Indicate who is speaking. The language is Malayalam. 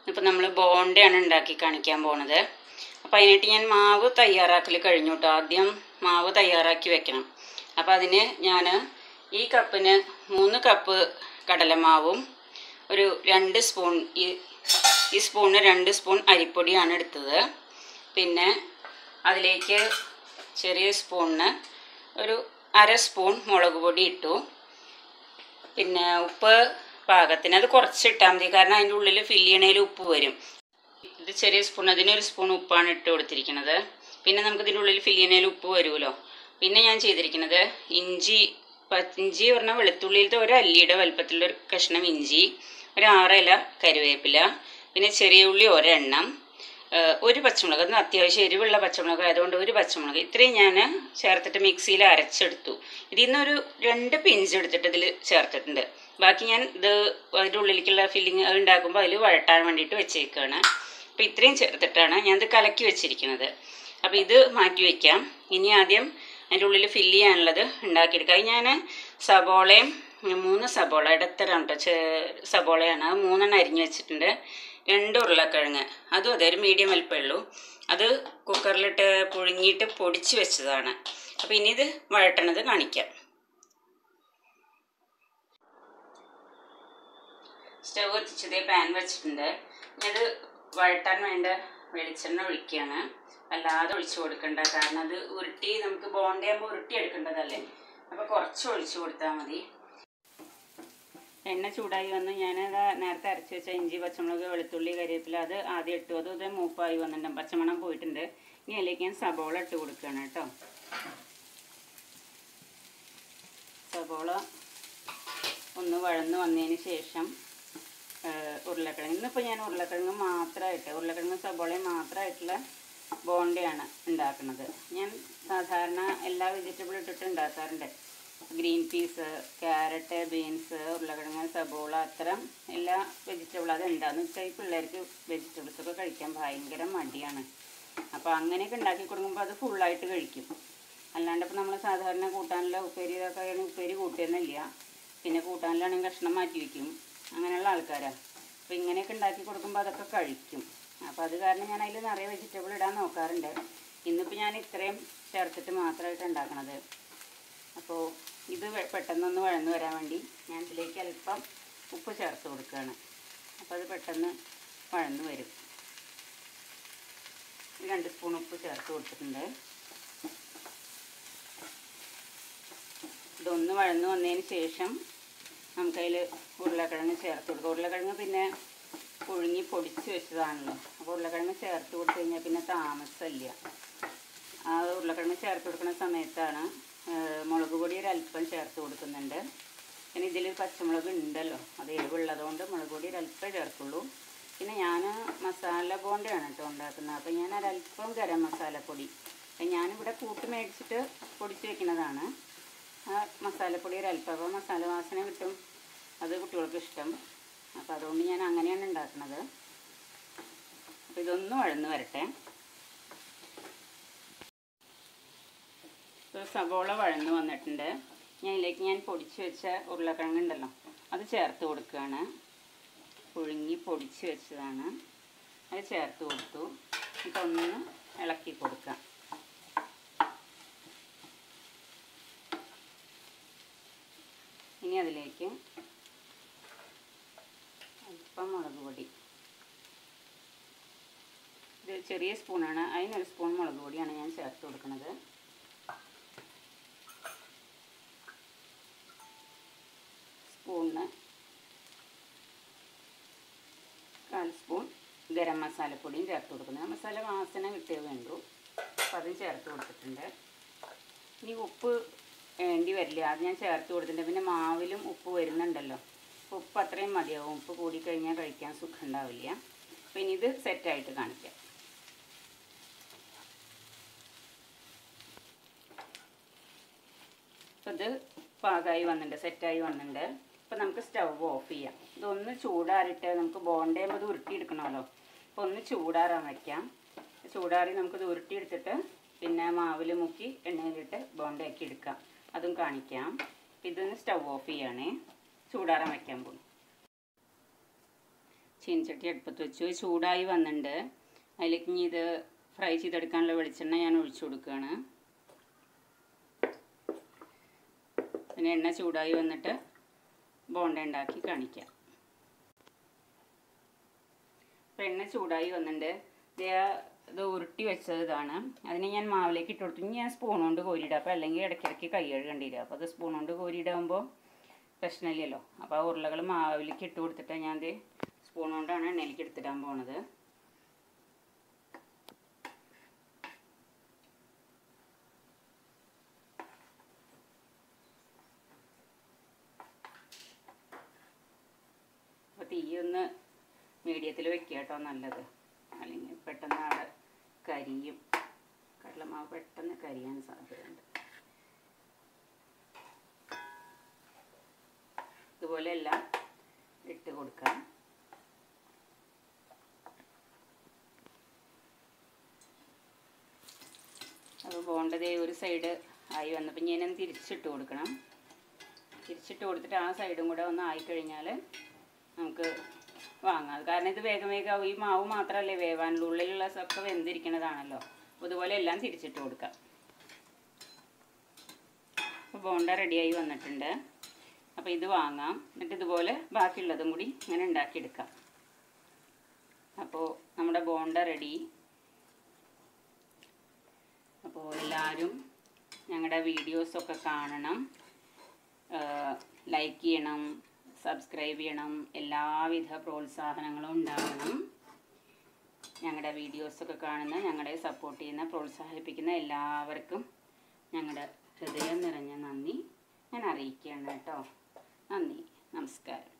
Speaker 1: ഇപ്പം നമ്മൾ ബോണ്ടയാണ് ഉണ്ടാക്കി കാണിക്കാൻ പോണത് അപ്പം അതിനായിട്ട് ഞാൻ മാവ് തയ്യാറാക്കൽ കഴിഞ്ഞു കേട്ടോ ആദ്യം മാവ് തയ്യാറാക്കി വെക്കണം അപ്പം അതിന് ഞാൻ ഈ കപ്പിന് മൂന്ന് കപ്പ് കടലമാവും ഒരു രണ്ട് സ്പൂൺ ഈ ഈ സ്പൂണിന് രണ്ട് സ്പൂൺ അരിപ്പൊടിയാണ് എടുത്തത് പിന്നെ അതിലേക്ക് ചെറിയ സ്പൂണിന് ഒരു അര സ്പൂൺ മുളക് പൊടി ഇട്ടു പിന്നെ ഉപ്പ് പാകത്തിന് അത് കുറച്ചിട്ടാൽ മതി കാരണം അതിൻ്റെ ഉള്ളിൽ ഫില്ല് ചെയ്യണതിൽ ഉപ്പ് വരും ഇത് ചെറിയ സ്പൂൺ അതിനൊരു സ്പൂൺ ഉപ്പാണ് ഇട്ട് കൊടുത്തിരിക്കുന്നത് പിന്നെ നമുക്ക് ഇതിൻ്റെ ഉള്ളിൽ ഫില്ല് ചെയ്യണതിൽ ഉപ്പ് വരുമല്ലോ പിന്നെ ഞാൻ ചെയ്തിരിക്കുന്നത് ഇഞ്ചി പ- ഇഞ്ചി പറഞ്ഞാൽ വെളുത്തുള്ളിയിലത്തെ ഒരു അല്ലിയുടെ വലുപ്പത്തിലുള്ള ഒരു കഷ്ണം ഇഞ്ചി ഒരു ആറില കരുവേപ്പില പിന്നെ ചെറിയ ഉള്ളി ഒരെണ്ണം ഏഹ് ഒരു പച്ചമുളക് അത് അത്യാവശ്യം എരിവുള്ള പച്ചമുളക് ആയതുകൊണ്ട് ഒരു പച്ചമുളക് ഇത്രയും ഞാൻ ചേർത്തിട്ട് മിക്സിയിൽ അരച്ചെടുത്തു ഇതിൽ നിന്നൊരു രണ്ട് പിഞ്ച് എടുത്തിട്ട് ഇതിൽ ചേർത്തിട്ടുണ്ട് ബാക്കി ഞാൻ ഇത് അതിൻ്റെ ഉള്ളിലേക്കുള്ള ഫില്ലിങ് അത് ഉണ്ടാക്കുമ്പോൾ അതിൽ വഴട്ടാൻ വേണ്ടിയിട്ട് വെച്ചേക്കാണ് അപ്പോൾ ഇത്രയും ചേർത്തിട്ടാണ് ഞാൻ ഇത് കലക്കി വെച്ചിരിക്കുന്നത് അപ്പോൾ ഇത് മാറ്റി വയ്ക്കാം ഇനി ആദ്യം അതിൻ്റെ ഉള്ളിൽ ഫില്ല് ചെയ്യാനുള്ളത് ഉണ്ടാക്കിയെടുക്കുക അത് ഞാൻ സബോളയും മൂന്ന് സബോള ഇടത്തരം കേട്ടോ ചെ സബോളയാണ് അത് മൂന്നെണ്ണം അരിഞ്ഞ് വെച്ചിട്ടുണ്ട് രണ്ട് ഉരുളക്കിഴങ്ങ് അതും അതെ ഒരു മീഡിയം വലിപ്പമേ ഉള്ളൂ അത് കുക്കറിലിട്ട് പുഴുങ്ങിയിട്ട് പൊടിച്ച് വെച്ചതാണ് അപ്പോൾ ഇനി ഇത് വഴട്ടണത് കാണിക്കാം സ്റ്റവ് കത്തിച്ചതേ പാൻ വെച്ചിട്ടുണ്ട് ഇനി അത് വഴട്ടാൻ വേണ്ട വെളിച്ചെണ്ണ ഒഴിക്കുകയാണ് അല്ലാതെ ഒഴിച്ചു കൊടുക്കണ്ട കാരണം അത് ഉരുട്ടി നമുക്ക് ബോണ്ടയാകുമ്പോൾ ഉരുട്ടി എടുക്കേണ്ടതല്ലേ അപ്പോൾ കുറച്ച് ഒഴിച്ചു കൊടുത്താൽ മതി എണ്ണ ചൂടായി വന്ന് ഞാൻ നേരത്തെ അരച്ച് വെച്ച ഇഞ്ചി പച്ചമുളക് വെളുത്തുള്ളി കരിവേപ്പില അത് ആദ്യം ഇട്ടു അത് ഇത് മൂപ്പായി വന്നിട്ടുണ്ട് പച്ചമണം പോയിട്ടുണ്ട് ഇനി അതിലേക്ക് ഞാൻ സബോള ഇട്ട് കൊടുക്കുകയാണ് കേട്ടോ സബോള ഒന്ന് വഴന്ന് വന്നതിന് ശേഷം ഏഹ്, ഉരുളക്കിഴങ്ങ് ഇന്നിപ്പോൾ ഞാൻ ഉരുളക്കിഴങ്ങ് മാത്രമായിട്ട് ഉരുളക്കിഴങ്ങ് സബോളയും മാത്രമായിട്ടുള്ള ബോണ്ടയാണ് ഉണ്ടാക്കുന്നത് ഞാൻ സാധാരണ എല്ലാ വെജിറ്റബിൾ ഇട്ടിട്ട് ഉണ്ടാക്കാറുണ്ട് ഗ്രീൻ പീസ് ക്യാരറ്റ് ബീൻസ് ഉരുളക്കിഴങ്ങ് സബോള അത്തരം എല്ലാ വെജിറ്റബിൾ അത് എന്താണെന്ന് വെച്ചാൽ ഈ പിള്ളേർക്ക് വെജിറ്റബിൾസ് ഒക്കെ കഴിക്കാൻ ഭയങ്കര മടിയാണ് അപ്പോൾ അങ്ങനെയൊക്കെ ഉണ്ടാക്കി കൊടുക്കുമ്പോൾ അത് ഫുള്ളായിട്ട് കഴിക്കും അല്ലാണ്ട് ഇപ്പോൾ നമ്മൾ സാധാരണ കൂട്ടാനിലെ ഉപ്പേരി ഇതൊക്കെ ആണെങ്കിൽ ഉപ്പേരി കൂട്ടുന്നില്ല പിന്നെ കൂട്ടാനിലാണെങ്കിൽ കഷ്ണം മാറ്റി വയ്ക്കും അങ്ങനെയുള്ള ആൾക്കാരാണ് അപ്പോൾ ഇങ്ങനെയൊക്കെ ഉണ്ടാക്കി കൊടുക്കുമ്പോൾ അതൊക്കെ കഴിക്കും അപ്പോൾ അത് കാരണം ഞാൻ അതിൽ നിറയെ വെജിറ്റബിൾ ഇടാൻ നോക്കാറുണ്ട് ഇന്നിപ്പോൾ ഞാൻ ഇത്രയും ചേർത്തിട്ട് മാത്രമായിട്ട് ഉണ്ടാക്കണത് അപ്പോൾ ഇത് വെ- പെട്ടെന്നൊന്ന് വഴന്ന് വരാൻ വേണ്ടി ഞാൻ ഇതിലേക്ക് അല്പം ഉപ്പ് ചേർത്ത് കൊടുക്കുകയാണ് അപ്പോൾ അത് പെട്ടെന്ന് വഴന്ന് വരും ഒരു രണ്ട് സ്പൂൺ ഉപ്പ് ചേർത്ത് കൊടുത്തിട്ടുണ്ട് ഇതൊന്ന് വഴന്ന് വന്നതിന് ശേഷം നമുക്കതിൽ ഉരുളക്കിഴങ്ങ് ചേർത്ത് കൊടുക്കാം ഉരുളക്കിഴങ്ങ് പിന്നെ പുഴുങ്ങി പൊടിച്ച് വെച്ചതാണല്ലോ അപ്പോൾ ഉരുളക്കിഴങ്ങ് ചേർത്ത് കൊടുത്തു കഴിഞ്ഞാൽ പിന്നെ താമസമില്ല ആ ഉരുളക്കിഴങ്ങ് ചേർത്ത് കൊടുക്കുന്ന സമയത്താണ് ആ, മുളക് പൊടി ഒരു അല്പം ചേർത്ത് കൊടുക്കുന്നുണ്ട് പിന്നെ ഇതിൽ പച്ചമുളക് ഉണ്ടല്ലോ അത് എരിവുള്ളതുകൊണ്ട് മുളക് പൊടി ഒരു അല്പം ചേർക്കുള്ളൂ പിന്നെ ഞാൻ മസാല ബോണ്ടയാണ് കേട്ടോ ഉണ്ടാക്കുന്നത് അപ്പോൾ ഞാൻ ഒരല്പം ഗരം മസാലപ്പൊടി അപ്പം ഞാനിവിടെ കൂട്ട് മേടിച്ചിട്ട് പൊടിച്ച് വെക്കുന്നതാണ് ആ മസാലപ്പൊടി ഒരു അല്പം അപ്പോൾ മസാല വാസന കിട്ടും അത് കുട്ടികൾക്ക് ഇഷ്ടം അപ്പോൾ അതുകൊണ്ട് ഞാൻ അങ്ങനെയാണ് ഉണ്ടാക്കുന്നത് അപ്പോൾ ഇതൊന്ന് വഴന്ന് വരട്ടെ ഇപ്പോൾ സവോള വഴന്ന് വന്നിട്ടുണ്ട് ഞാൻ ഇതിലേക്ക് ഞാൻ പൊടിച്ച് വെച്ച ഉരുളക്കിഴങ്ങ് ഉണ്ടല്ലോ അത് ചേർത്ത് കൊടുക്കുകയാണ് പുഴുങ്ങി പൊടിച്ച് വെച്ചതാണ് അത് ചേർത്ത് കൊടുത്തു എന്നിട്ട് ഒന്ന് ഇളക്കി കൊടുക്കാം ഇനി അതിലേക്ക് അല്പം മുളക് പൊടി ഇത് ചെറിയ സ്പൂണാണ് അതിനൊരു സ്പൂൺ മുളക് പൊടിയാണ് ഞാൻ ചേർത്ത് കൊടുക്കുന്നത് സ്പൂണിന് കാൽ സ്പൂൺ ഗരം മസാലപ്പൊടിയും ചേർത്ത് കൊടുക്കുന്നത് ആ മസാല വാസന കിട്ടിയേ വേണ്ടൂ അപ്പം അതും ചേർത്ത് കൊടുത്തിട്ടുണ്ട് ഇനി ഉപ്പ് വേണ്ടി വരില്ല അത് ഞാൻ ചേർത്ത് കൊടുത്തിട്ടുണ്ട് പിന്നെ മാവിലും ഉപ്പ് വരുന്നുണ്ടല്ലോ അപ്പോൾ ഉപ്പ് അത്രയും മതിയാവും ഉപ്പ് കൂടിക്കഴിഞ്ഞാൽ കഴിക്കാൻ സുഖം ഉണ്ടാവില്ല അപ്പോൾ ഇനി ഇത് സെറ്റായിട്ട് കാണിക്കാം അപ്പോൾ ഇത് പാകമായി വന്നിട്ടുണ്ട് സെറ്റായി വന്നിട്ടുണ്ട് അപ്പോൾ നമുക്ക് സ്റ്റവ് ഓഫ് ചെയ്യാം ഇതൊന്ന് ചൂടാറിയിട്ട് നമുക്ക് ബോണ്ടയുമ്പോൾ ഇത് ഉരുട്ടിയെടുക്കണമല്ലോ അപ്പോൾ ഒന്ന് ചൂടാറാൻ വയ്ക്കാം ചൂടാറി നമുക്കിത് ഉരുട്ടിയെടുത്തിട്ട് പിന്നെ മാവിൽ മുക്കി എണ്ണയിലിട്ട് ബോണ്ടയാക്കി എടുക്കാം അതും കാണിക്കാം ഇതൊന്ന് സ്റ്റവ് ഓഫ് ചെയ്യണേ ചൂടാറാൻ വയ്ക്കാൻ പോകും ചീനച്ചട്ടി അടുപ്പത്ത് വെച്ചു ചൂടായി വന്നിട്ടുണ്ട് അതിലേക്ക് ഇനി ഇത് ഫ്രൈ ചെയ്തെടുക്കാനുള്ള വെളിച്ചെണ്ണ ഞാൻ ഒഴിച്ചു കൊടുക്കുകയാണ് പിന്നെ എണ്ണ ചൂടായി വന്നിട്ട് ബോണ്ട ഉണ്ടാക്കി കാണിക്കാം അപ്പോൾ എണ്ണ ചൂടായി വന്നിട്ടുണ്ട് ദേ ഇത് ഉരുട്ടി വെച്ചത് ഇതാണ് അതിനെ ഞാൻ മാവിലേക്ക് ഇട്ട് കൊടുത്തു ഇനി ഞാൻ സ്പൂൺ കൊണ്ട് കോരിയിടാം അപ്പോൾ അല്ലെങ്കിൽ ഇടയ്ക്കിടയ്ക്ക് കൈ കഴുകേണ്ടി വരും അപ്പോൾ അത് സ്പൂൺ കൊണ്ട് കോരിയിടാകുമ്പോൾ പ്രശ്നമില്ലല്ലോ അപ്പോൾ ആ ഉരുളകൾ മാവിലേക്ക് ഇട്ട് കൊടുത്തിട്ട് ഞാൻ ഇത് സ്പൂൺ കൊണ്ടാണ് എണ്ണയിലേക്ക് എടുത്തിടാൻ പോണത് അപ്പോൾ തീ ഒന്ന് മീഡിയത്തിൽ വെക്കുക കേട്ടോ നല്ലത് അല്ലെങ്കിൽ പെട്ടെന്ന് അവിടെ കരിയും കടലമാവ് പെട്ടെന്ന് കരിയാൻ സാധ്യതയുണ്ട് ഇതുപോലെ എല്ലാം ഇട്ട് കൊടുക്കാം അപ്പോൾ പോകേണ്ടത് ഒരു സൈഡ് ആയി വന്നപ്പോൾ ഞാനൊന്ന് തിരിച്ചിട്ട് കൊടുക്കണം തിരിച്ചിട്ട് കൊടുത്തിട്ട് ആ സൈഡും കൂടെ ഒന്ന് ആയിക്കഴിഞ്ഞാൽ നമുക്ക് വാങ്ങാം കാരണം ഇത് വേഗം വേഗം ഈ മാവ് മാത്രമല്ലേ വേവാനുള്ളൂ ഉള്ളിലുള്ള ഒക്കെ വെന്തിരിക്കണതാണല്ലോ അപ്പോൾ ഇതുപോലെ എല്ലാം തിരിച്ചിട്ട് കൊടുക്കാം അപ്പോൾ ബോണ്ട റെഡിയായി വന്നിട്ടുണ്ട് അപ്പോൾ ഇത് വാങ്ങാം എന്നിട്ട് ഇതുപോലെ ബാക്കിയുള്ളതും കൂടി ഇങ്ങനെ ഉണ്ടാക്കിയെടുക്കാം അപ്പോൾ നമ്മുടെ ബോണ്ട റെഡി അപ്പോൾ എല്ലാവരും ഞങ്ങളുടെ വീഡിയോസൊക്കെ കാണണം ലൈക്ക് ചെയ്യണം സബ്സ്ക്രൈബ് ചെയ്യണം എല്ലാവിധ പ്രോത്സാഹനങ്ങളും ഉണ്ടാകണം ഞങ്ങളുടെ വീഡിയോസൊക്കെ കാണുന്ന ഞങ്ങളെ സപ്പോർട്ട് ചെയ്യുന്ന പ്രോത്സാഹിപ്പിക്കുന്ന എല്ലാവർക്കും ഞങ്ങളുടെ ഹൃദയം നിറഞ്ഞ നന്ദി ഞാൻ അറിയിക്കുകയാണ് കേട്ടോ നന്ദി നമസ്കാരം